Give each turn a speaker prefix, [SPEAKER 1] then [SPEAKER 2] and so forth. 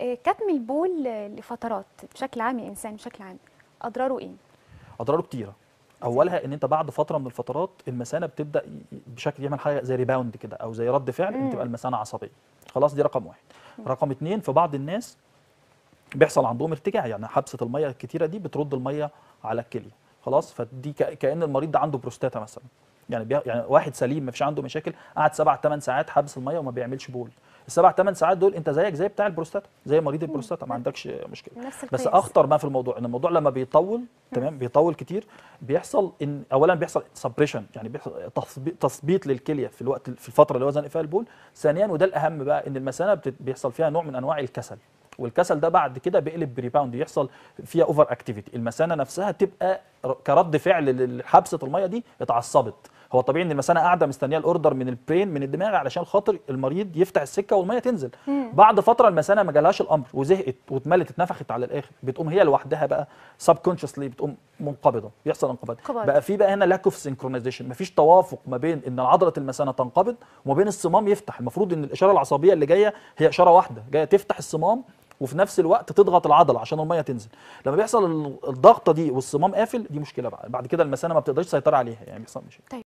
[SPEAKER 1] آه، كتم البول آه، لفترات بشكل عام يا انسان بشكل عام اضراره ايه
[SPEAKER 2] اضراره كتيره اولها ان انت بعد فتره من الفترات المثانه بتبدا ي- بشكل يعمل حاجه زي ريباوند كده او زي رد فعل ان تبقى المثانه عصبيه خلاص دي رقم واحد رقم اتنين في بعض الناس بيحصل عندهم ارتجاع يعني حبسه الميه الكتيره دي بترد الميه على الكليه خلاص فدي ك- كان المريض ده عنده بروستاتا مثلا يعني بي... يعني واحد سليم ما فيش عنده مشاكل قعد سبع ثمان ساعات حبس الميه وما بيعملش بول السبع ثمان ساعات دول انت زيك زي بتاع البروستاتا زي مريض البروستاتا ما عندكش مشكله
[SPEAKER 1] نفس
[SPEAKER 2] بس
[SPEAKER 1] القياس.
[SPEAKER 2] اخطر ما في الموضوع ان الموضوع لما بيطول تمام بيطول كتير بيحصل ان اولا بيحصل سبريشن يعني بيحصل تثبيط- تثبيط للكليه في الوقت في الفتره اللي هو زنق فيها البول ثانيا وده الاهم بقى ان المثانه بت- بيحصل فيها نوع من انواع الكسل والكسل ده بعد كده بيقلب بريباوند يحصل فيها اوفر اكتيفيتي المثانه نفسها تبقى ر- كرد فعل لحبسه الميه دي اتعصبت هو طبيعي ان المثانه قاعده مستنيه الاوردر من البرين من الدماغ علشان خاطر المريض يفتح السكه والميه تنزل بعد فتره المثانه ما جالهاش الامر وزهقت واتملت اتنفخت على الاخر بتقوم هي لوحدها بقى سب كونشسلي بتقوم منقبضه بيحصل انقباض
[SPEAKER 1] انقباض.
[SPEAKER 2] بقى في بقى هنا لاك اوف سينكرونايزيشن مفيش توافق ما بين ان عضله المثانه تنقبض وما بين الصمام يفتح المفروض ان الاشاره العصبيه اللي جايه هي اشاره واحده جايه تفتح الصمام وفي نفس الوقت تضغط العضله عشان الميه تنزل لما بيحصل ال- الضغطه دي والصمام قافل دي مشكله بقى بعد كده المثانه ما بتقدرش تسيطر عليها يعني بيحصل مشكله